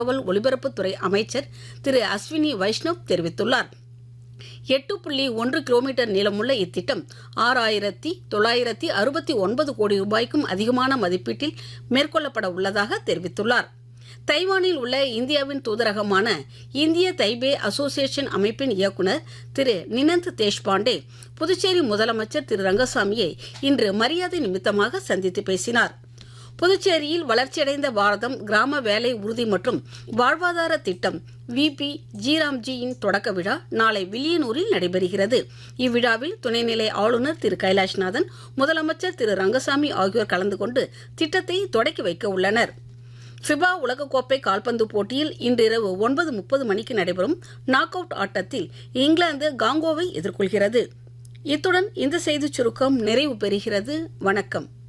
தகவல் ஒலிபரப்புத்துறை அமைச்சர் திரு அஸ்வினி வைஷ்ணவ் தெரிவித்துள்ளார் எட்டு புள்ளி ஒன்று கிலோமீட்டர் நீளமுள்ள இத்திட்டம் ஆறாயிரத்தி தொள்ளாயிரத்தி அறுபத்தி ஒன்பது கோடி ரூபாய்க்கும் அதிகமான மதிப்பீட்டில் மேற்கொள்ளப்பட உள்ளதாக தெரிவித்துள்ளார் தைவானில் உள்ள இந்தியாவின் தூதரகமான இந்திய தைபே அசோசியேஷன் அமைப்பின் இயக்குநர் திரு நினந்த் தேஷ்பாண்டே புதுச்சேரி முதலமைச்சர் திரு ரங்கசாமியை இன்று மரியாதை நிமித்தமாக சந்தித்து பேசினார் புதுச்சேரியில் வளர்ச்சியடைந்த பாரதம் கிராம வேலை உறுதி மற்றும் வாழ்வாதார திட்டம் விபி ஜிராம்ஜியின் தொடக்க விழா நாளை வில்லியனூரில் நடைபெறுகிறது இவ்விழாவில் துணைநிலை ஆளுநர் திரு கைலாஷ்நாதன் முதலமைச்சர் திரு ரங்கசாமி ஆகியோர் கலந்து கொண்டு திட்டத்தை தொடக்கி வைக்க உள்ளனர் ஃபிபா உலகக்கோப்பை கால்பந்து போட்டியில் இன்றிரவு ஒன்பது முப்பது மணிக்கு நடைபெறும் நாக் அவுட் ஆட்டத்தில் இங்கிலாந்து காங்கோவை எதிர்கொள்கிறது இத்துடன் இந்த செய்திச் சுருக்கம் நிறைவு பெறுகிறது வணக்கம்